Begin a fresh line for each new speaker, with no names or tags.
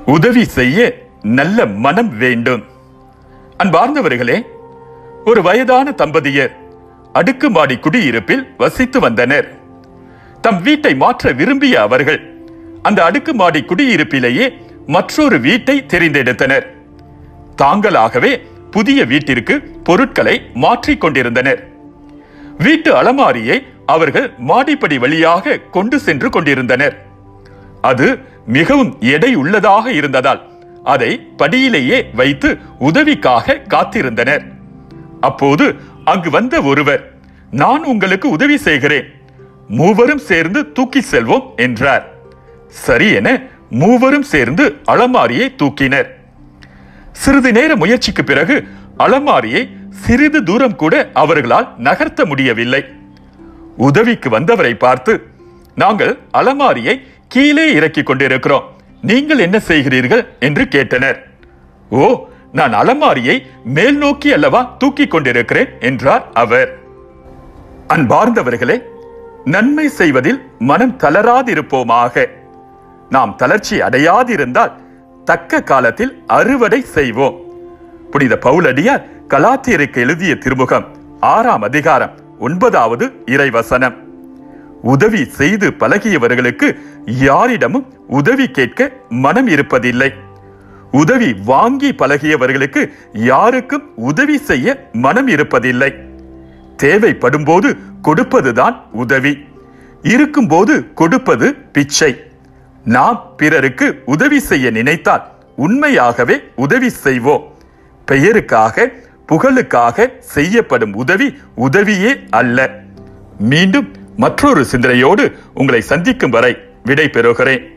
உதவி செய்ய நல்ல மனம் வேண்டும் அன்பார்ந்தவர்களே ஒரு வயதான தம்பதியர் அடுக்குமாடி குடியிருப்பில் வசித்து வந்தனர் தம் வீட்டை மாற்ற விரும்பிய அவர்கள் அந்த அடுக்குமாடி குடியிருப்பிலேயே மற்றொரு வீட்டை தெரிந்தெடுத்தனர் தாங்களாகவே புதிய வீட்டிற்கு பொருட்களை மாற்றிக் கொண்டிருந்தனர் வீட்டு அலமாரியை அவர்கள் மாடிப்படி வழியாக கொண்டு சென்று கொண்டிருந்தனர் அது மிகவும் எடை உள்ளதாக இருந்ததால் அதை படியிலேயே வைத்து உதவிக்காக காத்திருந்தனர் அப்போது அங்கு வந்த ஒருவர் நான் உங்களுக்கு உதவி செய்கிறேன் மூவரும் சேர்ந்து தூக்கி செல்வோம் என்றார் சரி என மூவரும் சேர்ந்து அலமாரியை தூக்கினர் சிறிது நேர முயற்சிக்கு பிறகு அலமாரியை சிறிது தூரம் கூட அவர்களால் நகர்த்த முடியவில்லை உதவிக்கு வந்தவரை பார்த்து நாங்கள் அலமாரியை கீழே இறக்கிக் கொண்டிருக்கிறோம் நீங்கள் என்ன செய்கிறீர்கள் என்று கேட்டனர் ஓ நான் அலமாரியை மேல் நோக்கி அல்லவா தூக்கிக் கொண்டிருக்கிறேன் என்றார் அவர் அன்பார்ந்தவர்களே நன்மை செய்வதில் மனம் தளராதிருப்போமாக நாம் தளர்ச்சி அடையாதிருந்தால் தக்க காலத்தில் அறுவடை செய்வோம் புனித பவுலடியார் கலாத்தியருக்கு எழுதிய திருமுகம் ஆறாம் அதிகாரம் ஒன்பதாவது இறைவசனம் உதவி செய்து பழகியவர்களுக்கு யாரிடமும் உதவி கேட்க மனம் இருப்பதில்லை உதவி வாங்கி பழகியவர்களுக்கு யாருக்கும் உதவி செய்ய மனம் இருப்பதில்லை தேவைப்படும் போது கொடுப்பதுதான் உதவி இருக்கும்போது கொடுப்பது பிச்சை நாம் பிறருக்கு உதவி செய்ய நினைத்தால் உண்மையாகவே உதவி செய்வோம் பெயருக்காக புகழுக்காக செய்யப்படும் உதவி உதவியே அல்ல மீண்டும் மற்றொரு சிந்தனையோடு உங்களை சந்திக்கும் வரை விடை பெறுகிறேன்